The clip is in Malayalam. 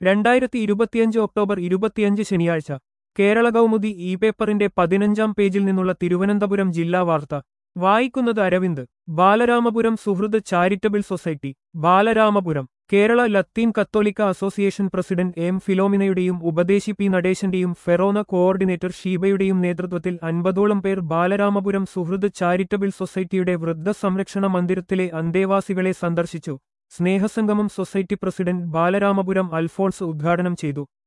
രണ്ടായിരത്തി ഇരുപത്തിയഞ്ച് ഒക്ടോബർ ഇരുപത്തിയഞ്ച് ശനിയാഴ്ച കേരള കൗമുദി ഇ പേപ്പറിന്റെ പതിനഞ്ചാം പേജിൽ നിന്നുള്ള തിരുവനന്തപുരം ജില്ലാ വാർത്ത വായിക്കുന്നത് അരവിന്ദ് ബാലരാമപുരം സുഹൃദ് ചാരിറ്റബിൾ സൊസൈറ്റി ബാലരാമപുരം കേരള ലത്തീൻ കത്തോലിക്ക അസോസിയേഷൻ പ്രസിഡന്റ് എം ഫിലോമിനയുടെയും ഉപദേശി പി നടേശന്റെയും ഫെറോന കോഓർഡിനേറ്റർ ഷീബയുടെയും നേതൃത്വത്തിൽ അൻപതോളം പേർ ബാലരാമപുരം സുഹൃദ് ചാരിറ്റബിൾ സൊസൈറ്റിയുടെ വൃദ്ധസംരക്ഷണ മന്ദിരത്തിലെ അന്തേവാസികളെ സന്ദർശിച്ചു സ്നേഹസംഗമം സൊസൈറ്റി പ്രസിഡന്റ് ബാലരാമപുരം അൽഫോൺസ് ഉദ്ഘാടനം ചെയ്തു